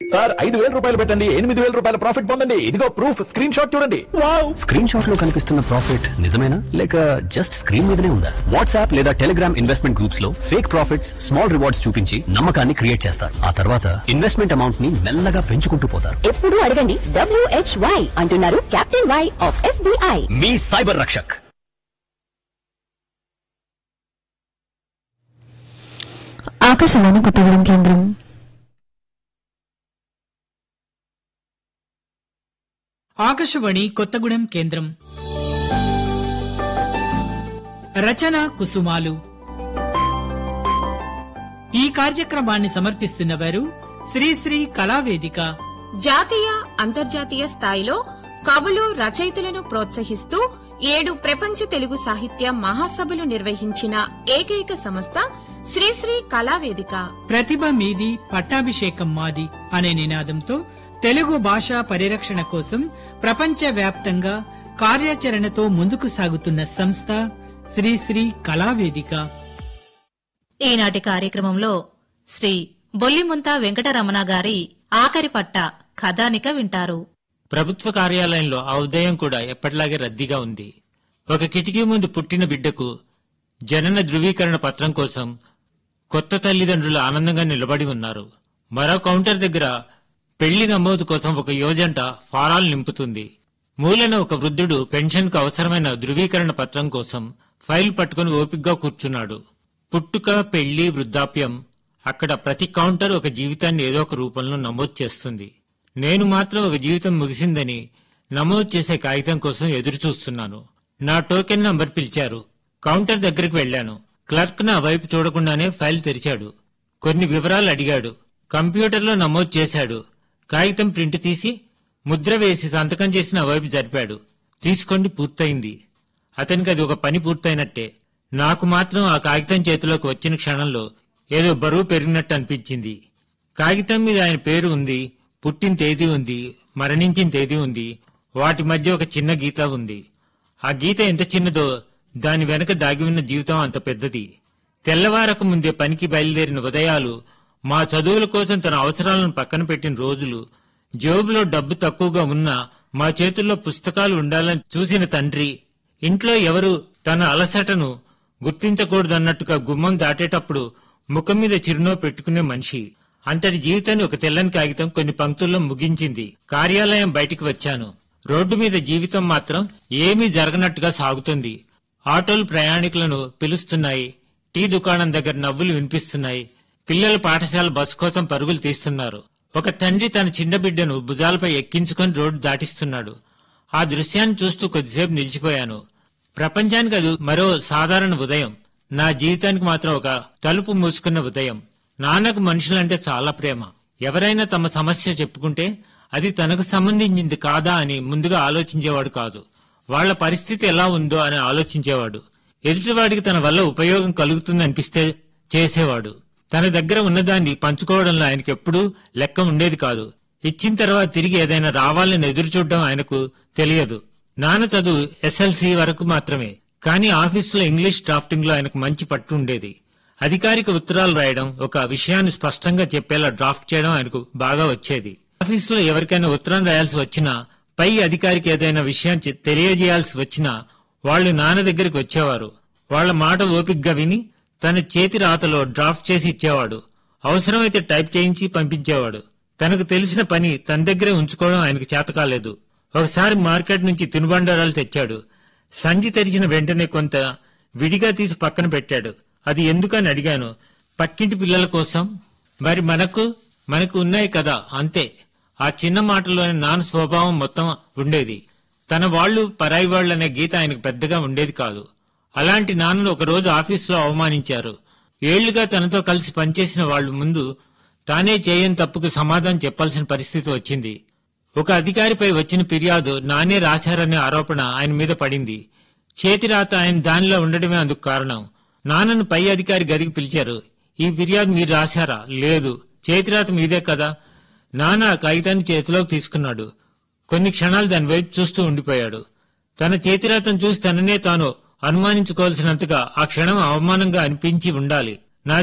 sir ఐదు వేల రూపాయలు పెట్టండి ఎనిమిది వేల రూపాయల ప్రాఫిట్ పొందండి ఇదిగో ప్రూఫ్ స్క్రీన్ షాట్ చూడండి వావ్ స్క్రీన్ షాట్ లో కనిపిస్తున్న ప్రాఫిట్ నిజమేనా లేక జస్ట్ స్క్రీన్ మీదనే ఉందా వాట్సాప్ లేదా టెలిగ్రామ్ ఇన్వెస్ట్మెంట్ గ్రూప్స్ లో ఫేక్ ప్రాఫిట్స్ స్మాల్ రివార్డ్స్ చూపించి నమ్మకాన్ని క్రియేట్ చేస్తారు ఆ తర్వాత ఇన్వెస్ట్మెంట్ అమౌంట్ ని మెల్లగా పెంచుకుంటూ పోతారు ఎప్పుడు అడగండి డబ్ల్యూహెచ్వై అంటున్నారు కెప్టెన్ వై ఆఫ్ ఎస్బీఐ మీ సైబర్ రక్షక్ ఆకాశవాణి కొత్తగూడెం కేంద్రం ఆకాశవాణి కొత్తగూడెం కేంద్రం రచన కుసుమాలు ఈ కార్యక్రమాన్ని సమర్పిస్తున్నవారు శ్రీశ్రీ కళావేదిక జాతీయ అంతర్జాతీయ స్థాయిలో కవులు రచయితలను ప్రోత్సహిస్తూ ఏడు ప్రపంచ తెలుగు సాహిత్య మహాసభలు నిర్వహించిన ఏకైక సంస్థ శ్రీశ్రీ కళావేదిక ప్రతిభ మీది పట్టాభిషేకం మాది అనే నినాదంతో తెలుగు భాషా పరిరక్షణ కోసం ప్రపంచ వ్యాప్తంగా కార్యాచరణతో ముందుకు సాగుతున్న సంస్థ శ్రీశ్రీ కళావేదిక ఈనాటి కార్యక్రమంలో శ్రీ బొల్లిముంత వెంకటరమణ గారి ఆఖరి పట్ట కథానిక వింటారు ప్రభుత్వ కార్యాలయంలో ఆ ఉదయం కూడా ఎప్పటిలాగే రద్దీగా ఉంది ఒక కిటికీ ముందు పుట్టిన బిడ్డకు జనన ధృవీకరణ పత్రం కోసం కొత్త తల్లిదండ్రులు ఆనందంగా నిలబడి ఉన్నారు మరో కౌంటర్ దగ్గర పెళ్లి నమోదు కోసం ఒక యువజంట ఫారాలు నింపుతుంది మూలన ఒక వృద్ధుడు పెన్షన్కు అవసరమైన ధృవీకరణ పత్రం కోసం ఫైల్ పట్టుకుని ఓపిగ్గా కూర్చున్నాడు పుట్టుక పెళ్లి వృద్ధాప్యం అక్కడ ప్రతి కౌంటర్ ఒక జీవితాన్ని ఏదో ఒక రూపంలో నమోదు చేస్తుంది నేను మాత్రం ఒక జీవితం ముగిసిందని నమోదు చేసే కాగితం కోసం ఎదురు చూస్తున్నాను నా టోకెన్ నంబర్ పిలిచారు కౌంటర్ దగ్గరికి వెళ్లాను క్లర్క్ నా వైపు చూడకుండానే ఫైల్ తెరిచాడు కొన్ని వివరాలు అడిగాడు కంప్యూటర్లో నమోదు చేశాడు కాగితం ప్రింట్ తీసి ముద్ర వేసి సంతకం చేసి నా వైపు జరిపాడు తీసుకోండి పూర్తయింది అతనికి అది ఒక పని పూర్తయినట్టే నాకు మాత్రం ఆ కాగితం చేతిలోకి వచ్చిన క్షణంలో ఏదో బరువు పెరిగినట్టు అనిపించింది కాగితం మీద ఆయన పేరు ఉంది పుట్టిన తేదీ ఉంది మరణించిన తేదీ ఉంది వాటి మధ్య ఒక చిన్న గీత ఉంది ఆ గీత ఎంత చిన్నదో దాని వెనక దాగి ఉన్న జీవితం అంత పెద్దది తెల్లవారక ముందే పనికి బయలుదేరిన ఉదయాలు మా చదువుల కోసం తన అవసరాలను పక్కన పెట్టిన రోజులు జేబులో డబ్బు తక్కువగా ఉన్నా మా చేతుల్లో పుస్తకాలు ఉండాలని చూసిన తండ్రి ఇంట్లో ఎవరు తన అలసటను గుర్తించకూడదన్నట్టుగా గుమ్మం దాటేటప్పుడు ముఖం మీద చిరునవ్వు పెట్టుకునే మనిషి అంతటి జీవితాన్ని ఒక తెల్లని కాగితం కొన్ని పంక్తుల్లో ముగించింది కార్యాలయం బయటికి వచ్చాను రోడ్డు మీద జీవితం మాత్రం ఏమీ జరగనట్టుగా సాగుతుంది ఆటోలు ప్రయాణికులను పిలుస్తున్నాయి టీ దుకాణం దగ్గర నవ్వులు వినిపిస్తున్నాయి పిల్లల పాఠశాల బస్సు కోసం పరుగులు తీస్తున్నారు ఒక తండ్రి తన చిన్న బిడ్డను భుజాలపై ఎక్కించుకొని రోడ్డు దాటిస్తున్నాడు ఆ దృశ్యాన్ని చూస్తూ కొద్దిసేపు నిలిచిపోయాను ప్రపంచానికి అది మరో సాధారణ ఉదయం నా జీవితానికి మాత్రం ఒక తలుపు మూసుకున్న ఉదయం నాన్నకు మనుషులంటే చాలా ప్రేమ ఎవరైనా తమ సమస్య చెప్పుకుంటే అది తనకు సంబంధించింది కాదా అని ముందుగా ఆలోచించేవాడు కాదు వాళ్ళ పరిస్థితి ఎలా ఉందో అని ఆలోచించేవాడు ఎదుటివాడికి తన వల్ల ఉపయోగం కలుగుతుంది అనిపిస్తే చేసేవాడు తన దగ్గర ఉన్నదాన్ని పంచుకోవడంలో ఆయనకు ఎప్పుడూ లెక్క ఉండేది కాదు ఇచ్చిన తర్వాత తిరిగి ఏదైనా రావాలని ఎదురు చూడడం ఆయనకు తెలియదు నాన్న చదువు ఎస్ఎల్సి వరకు మాత్రమే కానీ ఆఫీసులో ఇంగ్లీష్ డ్రాఫ్టింగ్ లో ఆయనకు మంచి పట్టు ఉండేది అధికారిక ఉత్తరాలు రాయడం ఒక విషయాన్ని స్పష్టంగా చెప్పేలా డ్రాఫ్ట్ చేయడం ఆయనకు బాగా వచ్చేది ఆఫీసులో ఎవరికైనా ఉత్తరం రాయాల్సి వచ్చినా పై అధికారికి ఏదైనా విషయం చె- తెలియజేయాల్సి వచ్చినా వాళ్ళు నాన్న దగ్గరికి వచ్చేవారు వాళ్ళ మాట ఓపిగ్గా విని తన చేతి రాతలో డ్రాఫ్ట్ చేసి ఇచ్చేవాడు అవసరమైతే టైప్ చేయించి పంపించేవాడు తనకు తెలిసిన పని తన దగ్గరే ఉంచుకోవడం ఆయనకు చేత కాలేదు ఒకసారి మార్కెట్ నుంచి తినుబండారాలు తెచ్చాడు సంచి తెరిచిన వెంటనే కొంత విడిగా తీసి పక్కన పెట్టాడు అది ఎందుకని అడిగాను పక్కింటి పిల్లల కోసం మరి మనకు మనకు ఉన్నాయి కదా అంతే ఆ చిన్న మాటలోని నాన్న స్వభావం మొత్తం ఉండేది తన వాళ్ళు పరాయి వాళ్ళనే గీత ఆయనకు పెద్దగా ఉండేది కాదు అలాంటి నాన్నను ఒకరోజు ఆఫీసులో అవమానించారు ఏళ్లుగా తనతో కలిసి పనిచేసిన వాళ్ళు ముందు తానే చేయని తప్పుకు సమాధానం చెప్పాల్సిన పరిస్థితి వచ్చింది ఒక అధికారిపై వచ్చిన ఫిర్యాదు నానే రాశారనే ఆరోపణ ఆయన మీద పడింది చేతిరాత ఆయన దానిలో ఉండడమే అందుకు కారణం నాన్నను పై అధికారి గదికి పిలిచారు ఈ ఫిర్యాదు మీరు రాశారా లేదు చేతిరాత మీదే కదా నాన్న ఆ కాగితాన్ని చేతిలోకి తీసుకున్నాడు కొన్ని క్షణాలు దాని వైపు చూస్తూ ఉండిపోయాడు తన చేతిరాతను చూసి తననే తాను అనుమానించుకోవాల్సినంతగా ఆ క్షణం అవమానంగా అనిపించి ఉండాలి